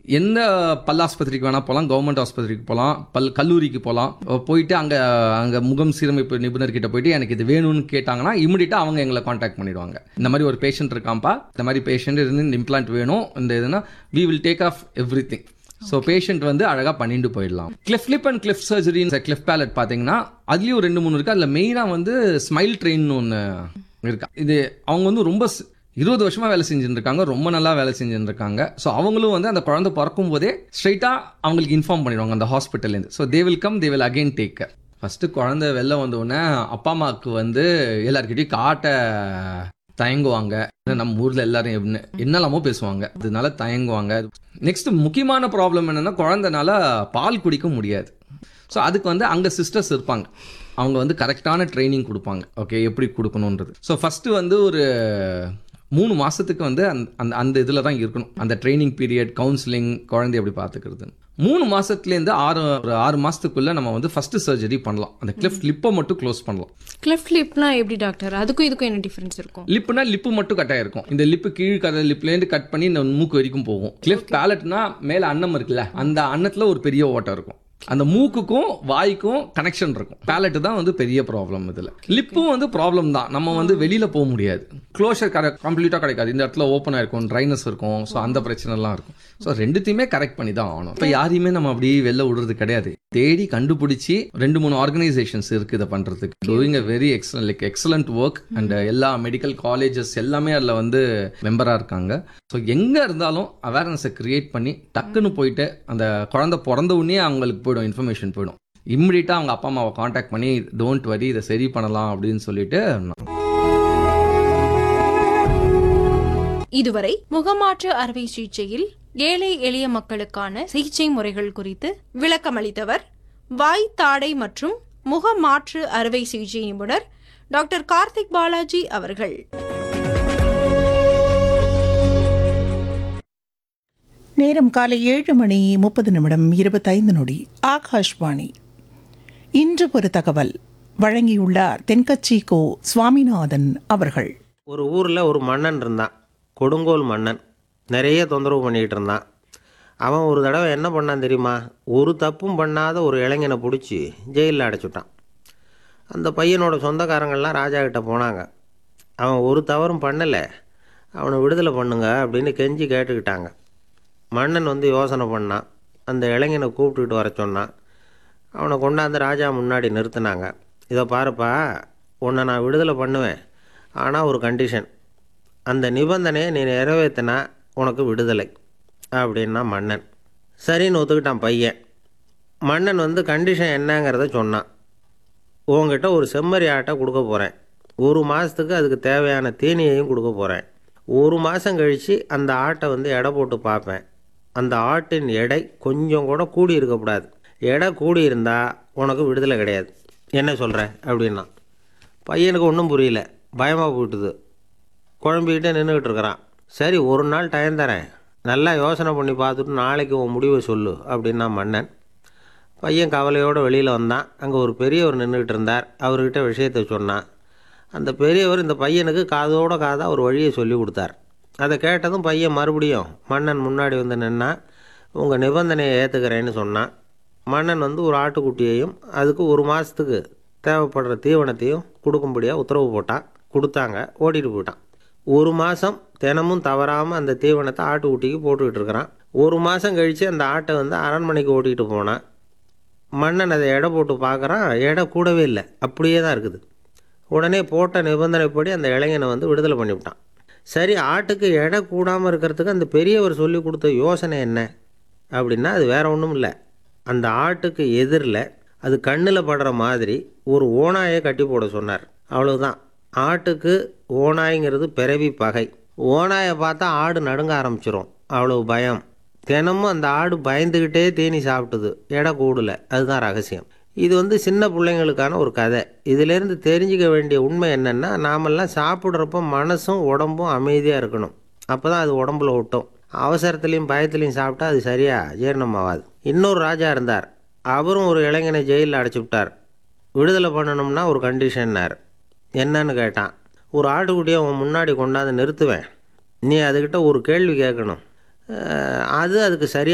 எந்த பல் ஆஸ்பத்திரிக்கு வேணால் போகலாம் கவர்மெண்ட் ஆஸ்பத்திரிக்கு போகலாம் பல் கல்லூரிக்கு போகலாம் போயிட்டு அங்கே அங்கே முகம் சீரமைப்பு நிபுணர்கிட்ட போயிட்டு எனக்கு இது வேணும்னு கேட்டாங்கன்னா இமிடியட்டாக அவங்க எங்களை காண்டாக்ட் பண்ணிடுவாங்க இந்த மாதிரி ஒரு பேஷண்ட் இருக்கான்ப்பா இந்த மாதிரி பேஷண்ட் இருந்து இந்த இம்ப்ளான்ட் வேணும் இந்த இதுனா we will take of everything so patient வந்து அழகாக பண்ணிட்டு போயிடலாம் cleft lip and cleft surgery cleft palate பார்த்தீங்கன்னா அதுலேயும் ரெண்டு மூணு இருக்குது அதில் மெயினாக வந்து ஸ்மைல் ட்ரெயின் ஒன்று இருக்கா இது அவங்க வந்து ரொம்ப ஸ்- இருபது வருஷமா வேலை செஞ்சுட்டு இருக்காங்க ரொம்ப நல்லா வேலை செஞ்சுட்டு இருக்காங்க ஸோ அவங்களும் வந்து அந்த குழந்தை பிறக்கும் போதே ஸ்ட்ரைட்டாக அவங்களுக்கு இன்ஃபார்ம் பண்ணிடுவாங்க அந்த ஹாஸ்பிட்டல்லேருந்து so they will come they will again take first குழந்தை வெளில வந்த உடனே அப்பா அம்மாவுக்கு வந்து எல்லாருக்கிட்டையும் காட்ட தயங்குவாங்க ஏன்னா நம்ம ஊர்ல எல்லாரும் என்ன என்னெல்லாமோ பேசுவாங்க அதனால தயங்குவாங்க நெக்ஸ்ட் முக்கியமான ப்ராப்ளம் என்னன்னா குழந்தைனால பால் குடிக்க முடியாது ஸோ அதுக்கு வந்து அங்கே சிஸ்டர்ஸ் இருப்பாங்க அவங்க வந்து கரெக்டான ட்ரைனிங் கொடுப்பாங்க ஓகே எப்படி கொடுக்கணுன்றது ஸோ ஃபஸ்ட்டு வந்து ஒரு மூணு மாதத்துக்கு வந்து அந்த அந்த அந்த இதில் தான் இருக்கணும் அந்த ட்ரைனிங் பீரியட் கவுன்சிலிங் குழந்தை எப்படி பார்த்துக்கிறது மூணு மாதத்துலேருந்து ஆறு ஒரு ஆறு மாதத்துக்குள்ளே நம்ம வந்து ஃபஸ்ட்டு சர்ஜரி பண்ணலாம் அந்த கிளிஃப் லிப்பை மட்டும் க்ளோஸ் பண்ணலாம் கிளிஃப்ட் லிப்னா எப்படி டாக்டர் அதுக்கும் இதுக்கும் என்ன டிஃபரன்ஸ் இருக்கும் லிப்புனா லிப்பு மட்டும் கட்டாக இருக்கும் இந்த லிப்பு கீழ் கதை லிப்லேருந்து கட் பண்ணி இந்த மூக்கு வரைக்கும் போகும் கிளிஃப் பேலட்னா மேலே அன்னம் இருக்குல்ல அந்த அன்னத்தில் ஒரு பெரிய ஓட்டம் இருக்கும் அந்த மூக்குக்கும் வாய்க்கும் கனெக்ஷன் இருக்கும் பேலட் தான் வந்து பெரிய ப்ராப்ளம் இதில் லிப்பும் வந்து ப்ராப்ளம் தான் நம்ம வந்து வெளியில் போக முடியாது க்ளோஷர் கரெ கம்ப்ளீட்டாக கிடைக்காது இந்த இடத்துல ஓப்பனாக இருக்கும் ட்ரைனஸ் இருக்கும் ஸோ அந்த பிரச்சனைலாம் இருக்கும் ஸோ ரெண்டுத்தையுமே கரெக்ட் பண்ணி தான் ஆகணும் இப்போ யாரையுமே நம்ம அப்படியே வெளில விடுறது கிடையாது தேடி கண்டுபிடிச்சி ரெண்டு மூணு ஆர்கனைசேஷன்ஸ் இருக்குது இதை பண்ணுறதுக்கு doing a very excellent like excellent work and எல்லா மெடிக்கல் காலேஜஸ் எல்லாமே அதில் வந்து மெம்பராக இருக்காங்க ஸோ எங்கே இருந்தாலும் அவேர்னஸை கிரியேட் பண்ணி டக்குன்னு போயிட்டு அந்த குழந்தை பிறந்த உடனே அவங்களுக்கு போயிடும் இன்ஃபர்மேஷன் போயிடும் இம்மிடியட்டாக அவங்க அப்பா அம்மாவை காண்டாக்ட் பண்ணி டோன்ட் வரி இதை சரி பண்ணலாம் அப்படின்னு சொல்லிட்டு இதுவரை முகமாற்று அறுவை சிகிச்சையில் ஏழை எளிய மக்களுக்கான சிகிச்சை முறைகள் குறித்து விளக்கமளித்தவர் வாய் தாடை மற்றும் முக மாற்று அறுவை சிகிச்சை நிபுணர் டாக்டர் கார்த்திக் பாலாஜி அவர்கள் நேரம் காலை ஏழு மணி முப்பது நிமிடம் இருபத்தைந்து நொடி ஆகாஷ்வாணி இன்று ஒரு தகவல் வழங்கியுள்ளார் தென்கட்சி கோ சுவாமிநாதன் அவர்கள் ஒரு ஊரில் ஒரு மன்னன் இருந்தான் கொடுங்கோல் மன்னன் நிறைய தொந்தரவு பண்ணிக்கிட்டு இருந்தான் அவன் ஒரு தடவை என்ன பண்ணான் தெரியுமா ஒரு தப்பும் பண்ணாத ஒரு இளைஞனை பிடிச்சி ஜெயிலில் அடைச்சுட்டான் அந்த பையனோட சொந்தக்காரங்கள்லாம் ராஜா கிட்ட போனாங்க அவன் ஒரு தவறும் பண்ணலை அவனை விடுதலை பண்ணுங்க அப்படின்னு கெஞ்சி கேட்டுக்கிட்டாங்க மன்னன் வந்து யோசனை பண்ணான் அந்த இளைஞனை கூப்பிட்டுக்கிட்டு வர சொன்னான் அவனை கொண்டாந்து ராஜா முன்னாடி நிறுத்தினாங்க இதை பாருப்பா உன்னை நான் விடுதலை பண்ணுவேன் ஆனால் ஒரு கண்டிஷன் அந்த நிபந்தனையை நீ நிறைவேற்றினா உனக்கு விடுதலை அப்படின்னா மன்னன் சரின்னு ஒத்துக்கிட்டான் பையன் மன்னன் வந்து கண்டிஷன் என்னங்கிறத சொன்னான் உங்ககிட்ட ஒரு செம்மறி ஆட்டை கொடுக்க போகிறேன் ஒரு மாதத்துக்கு அதுக்கு தேவையான தீனியையும் கொடுக்க போகிறேன் ஒரு மாதம் கழித்து அந்த ஆட்டை வந்து எடை போட்டு பார்ப்பேன் அந்த ஆட்டின் எடை கொஞ்சம் கூட கூடி இருக்கக்கூடாது எடை கூடி இருந்தால் உனக்கு விடுதலை கிடையாது என்ன சொல்கிற அப்படின்னா பையனுக்கு ஒன்றும் புரியல பயமாக போயிட்டுது குழம்பிக்கிட்டே நின்றுக்கிட்டு இருக்கிறான் சரி ஒரு நாள் டைம் தரேன் நல்லா யோசனை பண்ணி பார்த்துட்டு நாளைக்கு உன் முடிவை சொல்லு அப்படின்னா மன்னன் பையன் கவலையோடு வெளியில் வந்தான் அங்கே ஒரு பெரியவர் நின்றுக்கிட்டு இருந்தார் அவர்கிட்ட விஷயத்தை சொன்னான் அந்த பெரியவர் இந்த பையனுக்கு காதோட காதாக ஒரு வழியை சொல்லி கொடுத்தார் அதை கேட்டதும் பையன் மறுபடியும் மன்னன் முன்னாடி வந்து நின்னா உங்கள் நிபந்தனையை ஏற்றுக்கிறேன்னு சொன்னான் மன்னன் வந்து ஒரு ஆட்டுக்குட்டியையும் அதுக்கு ஒரு மாதத்துக்கு தேவைப்படுற தீவனத்தையும் கொடுக்கும்படியாக உத்தரவு போட்டான் கொடுத்தாங்க ஓட்டிகிட்டு போயிட்டான் ஒரு மாதம் தினமும் தவறாமல் அந்த தீவனத்தை ஆட்டுக்குட்டிக்கு போட்டுக்கிட்டு இருக்கிறான் ஒரு மாதம் கழித்து அந்த ஆட்டை வந்து அரண்மனைக்கு ஓட்டிகிட்டு போனான் மன்னன் அதை எடை போட்டு பார்க்குறான் எடை கூடவே இல்லை அப்படியே தான் இருக்குது உடனே போட்ட நிபந்தனைப்படி அந்த இளைஞனை வந்து விடுதலை பண்ணிவிட்டான் சரி ஆட்டுக்கு எடை கூடாமல் இருக்கிறதுக்கு அந்த பெரியவர் சொல்லி கொடுத்த யோசனை என்ன அப்படின்னா அது வேற ஒன்றும் இல்லை அந்த ஆட்டுக்கு எதிரில் அது கண்ணில் படுற மாதிரி ஒரு ஓனாயை கட்டி போட சொன்னார் அவ்வளவுதான் ஆட்டுக்கு ஓனாய்ங்கிறது பிறவி பகை ஓனாயை பார்த்தா ஆடு நடுங்க ஆரம்பிச்சிரும் அவ்வளவு பயம் தினமும் அந்த ஆடு பயந்துக்கிட்டே தீனி சாப்பிட்டுது எடை கூடல அதுதான் ரகசியம் இது வந்து சின்ன பிள்ளைங்களுக்கான ஒரு கதை இதிலேருந்து தெரிஞ்சுக்க வேண்டிய உண்மை என்னென்னா நாமெல்லாம் சாப்பிட்றப்ப மனசும் உடம்பும் அமைதியாக இருக்கணும் அப்போ தான் அது உடம்புல ஒட்டும் அவசரத்துலேயும் பயத்துலேயும் சாப்பிட்டா அது சரியாக ஜீரணமாகாது இன்னொரு ராஜா இருந்தார் அவரும் ஒரு இளைஞனை ஜெயிலில் அடைச்சி விட்டார் விடுதலை பண்ணணும்னா ஒரு கண்டிஷன்னார் என்னன்னு கேட்டான் ஒரு ஆட்டுக்குட்டியை உன் முன்னாடி கொண்டாந்து நிறுத்துவேன் நீ அதுக்கிட்ட ஒரு கேள்வி கேட்கணும் அஹ் அது அதுக்கு சரியா